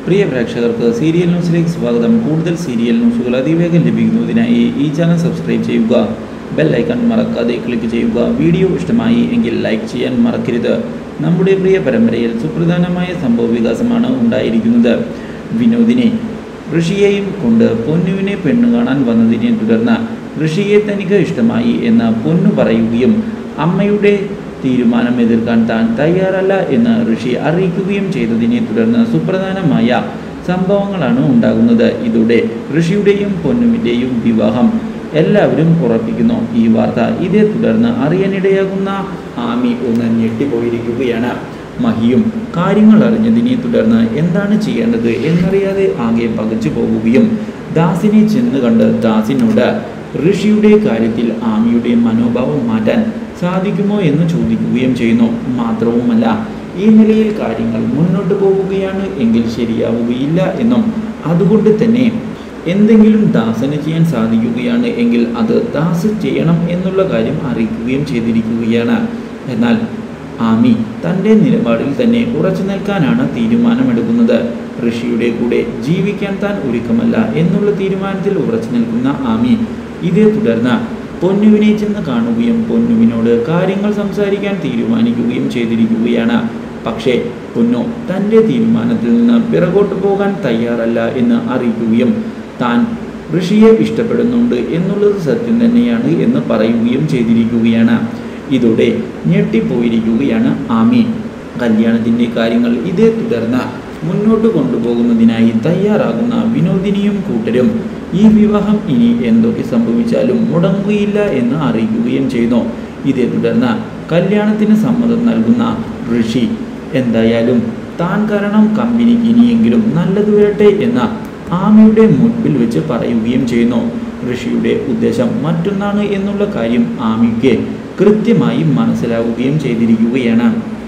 പ്രിയ പ്രേക്ഷകർക്ക് സീരിയൽ ന്യൂസിലേക്ക് സ്വാഗതം കൂടുതൽ സീരിയൽ ന്യൂസുകൾ അതിവേഗം ലഭിക്കുന്നതിനായി ഈ ചാനൽ സബ്സ്ക്രൈബ് ചെയ്യുക ബെൽ ഐക്കൺ മറക്കാതെ ക്ലിക്ക് ചെയ്യുക വീഡിയോ ഇഷ്ടമായി എങ്കിൽ ലൈക്ക് ചെയ്യാൻ മറക്കരുത് നമ്മുടെ പ്രിയ പരമ്പരയിൽ സുപ്രധാനമായ സംഭവ വികാസമാണ് ഉണ്ടായിരിക്കുന്നത് വിനോദിനെ ഋഷിയെയും കൊണ്ട് പൊന്നുവിനെ പെണ്ണു കാണാൻ വന്നതിനെ തുടർന്ന് ഋഷിയെ തനിക്ക് ഇഷ്ടമായി എന്ന് പൊന്നു പറയുകയും അമ്മയുടെ തീരുമാനം എതിർക്കാൻ താൻ തയ്യാറല്ല എന്ന് ഋഷി അറിയിക്കുകയും ചെയ്തതിനെ തുടർന്ന് സുപ്രധാനമായ സംഭവങ്ങളാണ് ഉണ്ടാകുന്നത് ഇതോടെ ഋഷിയുടെയും പൊന്നുവിൻ്റെയും വിവാഹം എല്ലാവരും ഉറപ്പിക്കുന്നു ഈ വാർത്ത ഇതേ തുടർന്ന് അറിയാനിടയാകുന്ന ആമി ഒന്ന് ഞെട്ടിപ്പോയിരിക്കുകയാണ് മഹിയും കാര്യങ്ങൾ അറിഞ്ഞതിനെ തുടർന്ന് എന്താണ് ചെയ്യേണ്ടത് എന്നറിയാതെ ആകെ പകച്ചു പോവുകയും ദാസിനെ ചെന്ന് കണ്ട് ദാസിനോട് ഋഷിയുടെ കാര്യത്തിൽ ആമിയുടെ മനോഭാവം മാറ്റാൻ സാധിക്കുമോ എന്ന് ചോദിക്കുകയും ചെയ്യുന്നു മാത്രവുമല്ല ഈ നിലയിൽ കാര്യങ്ങൾ മുന്നോട്ട് പോവുകയാണ് എങ്കിൽ ശരിയാവുകയില്ല എന്നും അതുകൊണ്ട് തന്നെ എന്തെങ്കിലും ദാസന് ചെയ്യാൻ സാധിക്കുകയാണ് എങ്കിൽ അത് ദാസ് ചെയ്യണം എന്നുള്ള കാര്യം അറിയിക്കുകയും ചെയ്തിരിക്കുകയാണ് എന്നാൽ ആമി തൻ്റെ നിലപാടിൽ തന്നെ ഉറച്ചു നിൽക്കാനാണ് തീരുമാനമെടുക്കുന്നത് ഋഷിയുടെ കൂടെ ജീവിക്കാൻ താൻ ഒരുക്കമല്ല എന്നുള്ള തീരുമാനത്തിൽ ഉറച്ചു നിൽക്കുന്ന ആമി ഇതേ തുടർന്ന് പൊന്നുവിനെ ചെന്ന് കാണുകയും പൊന്നുവിനോട് കാര്യങ്ങൾ സംസാരിക്കാൻ തീരുമാനിക്കുകയും ചെയ്തിരിക്കുകയാണ് പക്ഷേ പൊന്നു തൻ്റെ തീരുമാനത്തിൽ നിന്ന് പിറകോട്ട് പോകാൻ തയ്യാറല്ല എന്ന് അറിയിക്കുകയും താൻ ഋഷിയെ ഇഷ്ടപ്പെടുന്നുണ്ട് എന്നുള്ളത് സത്യം തന്നെയാണ് എന്ന് പറയുകയും ചെയ്തിരിക്കുകയാണ് ഇതോടെ ഞെട്ടിപ്പോയിരിക്കുകയാണ് ആമി കല്യാണത്തിൻ്റെ കാര്യങ്ങൾ ഇതേ തുടർന്ന് മുന്നോട്ട് കൊണ്ടുപോകുന്നതിനായി തയ്യാറാകുന്ന വിനോദിനിയും കൂട്ടരും ഈ വിവാഹം ഇനി എന്തൊക്കെ സംഭവിച്ചാലും മുടങ്ങുകയില്ല എന്ന് അറിയിക്കുകയും ചെയ്യുന്നു ഇതേ തുടർന്ന് കല്യാണത്തിന് സമ്മതം നൽകുന്ന ഋഷി എന്തായാലും താൻ കാരണം കമ്പനിക്ക് ഇനിയെങ്കിലും നല്ലത് വരട്ടെ എന്ന ആമയുടെ മുൻപിൽ വെച്ച് പറയുകയും ചെയ്യുന്നു ഋഷിയുടെ ഉദ്ദേശം മറ്റൊന്നാണ് എന്നുള്ള കാര്യം ആമിക്ക് കൃത്യമായി മനസ്സിലാവുകയും ചെയ്തിരിക്കുകയാണ്